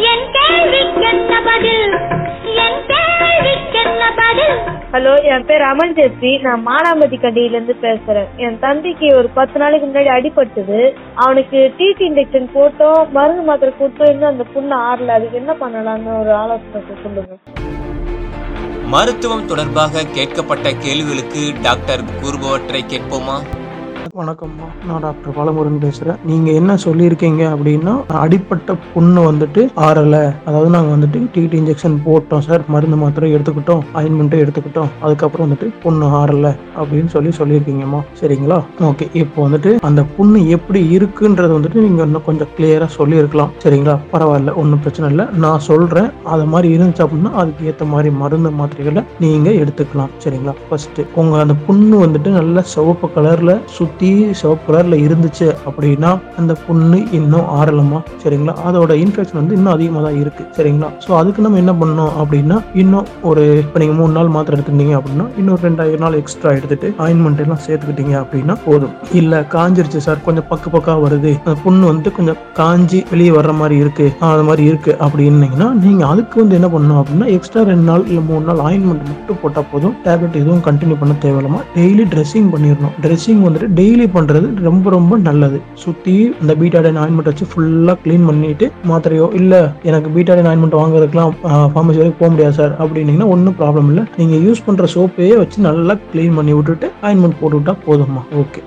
என் கேள்விக்கென்ன பதில் என் கேள்விக்கென்ன பதில் ஹலோ என் பேர் அமன் ஜெஸ்வி நான் மானாமதி கண்டியில இருந்து பேசுறேன் என் தம்பிக்கு ஒரு பத்து நாளைக்கு முன்னாடி அடிபட்டது அவனுக்கு டிடி இன்ஜெக்ஷன் போட்டோம் மருந்து மாத்திரை கொடுத்தோம் இன்னும் அந்த புண்ணு ஆறல அதுக்கு என்ன பண்ணலாம்னு ஒரு ஆலோசனை சொல்லுங்க மருத்துவம் தொடர்பாக கேட்கப்பட்ட கேள்விகளுக்கு டாக்டர் கூறுபவற்றை கேட்போமா வணக்கம்மா நான் டாக்டர் பாலமுருகன் பேசுறேன் நீங்க என்ன சொல்லியிருக்கீங்க அப்படின்னா அடிப்பட்ட புண்ணு வந்துட்டு ஆறல அதாவது நாங்க வந்துட்டு டிடி இன்ஜெக்ஷன் போட்டோம் சார் மருந்து மாத்திரை எடுத்துக்கிட்டோம் ஆயின்மெண்ட்டும் எடுத்துக்கிட்டோம் அதுக்கப்புறம் வந்துட்டு புண்ணு ஆறல அப்படின்னு சொல்லி சொல்லியிருக்கீங்கம்மா சரிங்களா ஓகே இப்போ வந்துட்டு அந்த புண்ணு எப்படி இருக்குன்றது வந்துட்டு நீங்க இன்னும் கொஞ்சம் கிளியரா சொல்லியிருக்கலாம் சரிங்களா பரவாயில்ல ஒன்றும் பிரச்சனை இல்லை நான் சொல்றேன் அது மாதிரி இருந்துச்சு அப்படின்னா அதுக்கு ஏற்ற மாதிரி மருந்து மாத்திரைகளை நீங்க எடுத்துக்கலாம் சரிங்களா ஃபர்ஸ்ட் உங்க அந்த புண்ணு வந்துட்டு நல்ல சிவப்பு கலர்ல சுத்தி சிவப்பு கலர்ல இருந்துச்சு அப்படின்னா அந்த புண்ணு இன்னும் ஆறலமா சரிங்களா அதோட இன்ஃபெக்ஷன் வந்து இன்னும் அதிகமாக தான் இருக்கு சரிங்களா ஸோ அதுக்கு நம்ம என்ன பண்ணோம் அப்படின்னா இன்னும் ஒரு இப்போ நீங்க மூணு நாள் மாத்திரை எடுத்துருந்தீங்க அப்படின்னா இன்னும் ரெண்டாயிரம் நாள் எக்ஸ்ட்ரா எடுத்துட்டு ஆயின்மெண்ட் எல்லாம் சேர்த்துக்கிட்டீங்க அப்படின்னா போதும் இல்ல காஞ்சிருச்சு சார் கொஞ்சம் பக்கு பக்கா வருது அந்த புண்ணு வந்துட்டு கொஞ்சம் காஞ்சி வெளியே வர்ற மாதிரி இருக்கு ஆஹ் அது மாதிரி இருக்கு அப்படின்னீங்கன்னா நீங்க அதுக்கு வந்து என்ன பண்ணணும் அப்படின்னா எக்ஸ்ட்ரா ரெண்டு நாள் இல்ல மூணு நாள் ஆயின்மெண்ட் மட்டும் போட்டா போதும் டேப்லெட் எதுவும் கண்டினியூ பண்ண தேவையில்லாம டெய்லி ட்ரெஸ்ஸிங் பண்ணிடணும் ட்ரெஸ்ஸிங் வந்துட்டு டெய்லி பண்றது ரொம்ப ரொம்ப நல்லது சுத்தி அந்த பீட்டாடைன் ஆயின்மெண்ட் வச்சு ஃபுல்லா க்ளீன் பண்ணிட்டு மாத்திரையோ இல்ல எனக்கு பீட்டாடைன் ஆயின்மெண்ட் வாங்குறதுக்குலாம் ஃபார்மசி வரைக்கும் போக முடியாது சார் அப்படின்னீங்கன்னா ஒன்றும் ப்ராப்ளம் இல்லை நீங்க யூஸ் பண்ற சோப்பையே வச்சு நல்லா க்ளீன் பண்ணி விட்டுட்டு ஆயின்மெண்ட் போட்டு விட்டா போதும்மா ஓகே